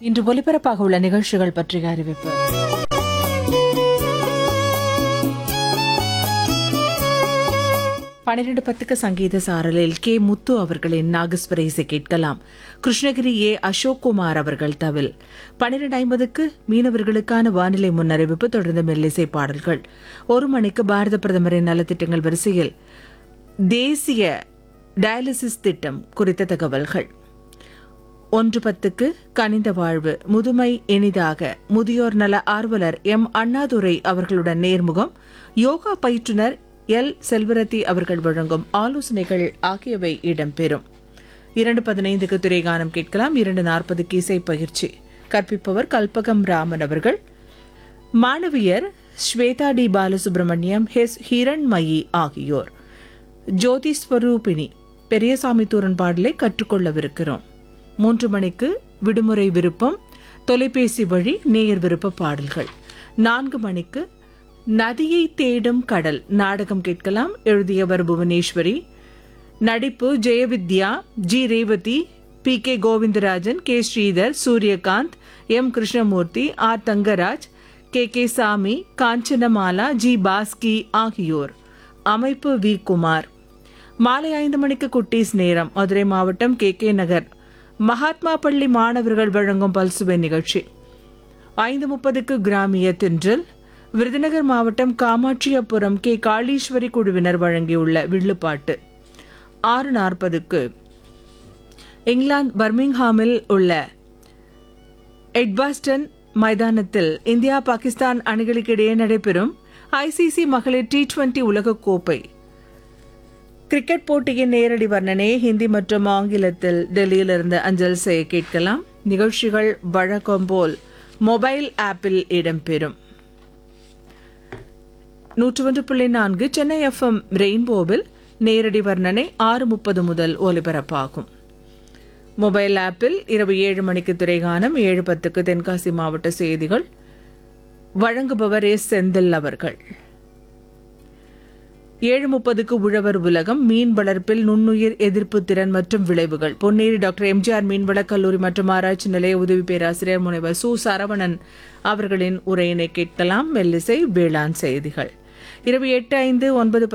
இன்று ஒலிபரப்பாக உள்ள நிகழ்ச்சிகள் பற்றிய அறிவிப்பு பன்னிரண்டு பத்துக்கு சங்கீத சாரலில் கே முத்து அவர்களின் நாகஸ்வர இசை கேட்கலாம் கிருஷ்ணகிரி ஏ அசோக் குமார் அவர்கள் தவில் பன்னிரண்டு ஐம்பதுக்கு மீனவர்களுக்கான வானிலை முன்னறிவிப்பு தொடர்ந்து மெல்லிசை பாடல்கள் ஒரு மணிக்கு பாரத பிரதமரின் நலத்திட்டங்கள் வரிசையில் தேசிய டயாலிசிஸ் திட்டம் குறித்த தகவல்கள் ஒன்று பத்துக்கு கனிந்த வாழ்வு முதுமை இனிதாக முதியோர் நல ஆர்வலர் எம் அண்ணாதுரை அவர்களுடன் நேர்முகம் யோகா பயிற்றுனர் எல் செல்வரத்தி அவர்கள் வழங்கும் ஆலோசனைகள் ஆகியவை இடம்பெறும் இரண்டு பதினைந்துக்கு துறைகானம் கேட்கலாம் இரண்டு நாற்பதுக்கு இசை பயிற்சி கற்பிப்பவர் கல்பகம் ராமன் அவர்கள் மாணவியர் ஸ்வேதா டி பாலசுப்ரமணியம் ஹெஸ் ஹிரண்மயி ஆகியோர் ஜோதி ஸ்வரூபிணி பெரியசாமி தூரன் பாடலை கற்றுக்கொள்ளவிருக்கிறோம் மூன்று மணிக்கு விடுமுறை விருப்பம் தொலைபேசி வழி நேயர் விருப்ப பாடல்கள் நான்கு மணிக்கு நதியை தேடும் கடல் நாடகம் கேட்கலாம் எழுதியவர் புவனேஸ்வரி நடிப்பு Jayavidya G Revathi P K Govindarajan K Sridhar Suryakanth M Krishnamurthy R Thangaraj K K Sami Kanchanamala G Bhaski ஆகியோர் அமைப்பு வி குமார் மாலை ஐந்து மணிக்கு குட்டீஸ் நேரம் மதுரை மாவட்டம் கே கே நகர் மகாத்மா பள்ளி மாணவர்கள் வழங்கும் பல்சுவை நிகழ்ச்சி ஐந்து முப்பதுக்கு கிராமிய தென்றல் விருதுநகர் மாவட்டம் காமாட்சியபுரம் கே காளீஸ்வரி குழுவினர் வழங்கியுள்ள வில்லுப்பாட்டு ஆறு நாற்பதுக்கு இங்கிலாந்து பர்மிங்ஹாமில் உள்ள எட்பாஸ்டன் மைதானத்தில் இந்தியா பாகிஸ்தான் அணிகளுக்கிடையே நடைபெறும் ஐசிசி மகளிர் டி டுவெண்டி உலகக்கோப்பை கிரிக்கெட் போட்டியின் நேரடி வர்ணனை ஹிந்தி மற்றும் ஆங்கிலத்தில் டெல்லியிலிருந்து அஞ்சல் செய்ய கேட்கலாம் நிகழ்ச்சிகள் வழக்கம் போல் மொபைல் ஆப்பில் இடம்பெறும் நூற்று ஒன்று புள்ளி நான்கு சென்னை எஃப்எம் ரெயின்போவில் நேரடி வர்ணனை ஆறு முப்பது முதல் ஒலிபரப்பாகும் மொபைல் ஆப்பில் இரவு ஏழு மணிக்கு திரைகானம் ஏழு பத்துக்கு தென்காசி மாவட்ட செய்திகள் வழங்குபவர் எஸ் செந்தில் அவர்கள் ஏழு முப்பதுக்கு உழவர் உலகம் மீன் வளர்ப்பில் நுண்ணுயிர் எதிர்ப்பு திறன் மற்றும் விளைவுகள் பொன்னேரி டாக்டர் எம்ஜிஆர் மீன்வளக் கல்லூரி மற்றும் ஆராய்ச்சி நிலைய உதவி பேராசிரியர் முனைவர் சு சரவணன் அவர்களின் உரையினை கேட்கலாம் மெல்லிசை வேளாண் செய்திகள் இரவு எட்டு ஐந்து ஒன்பது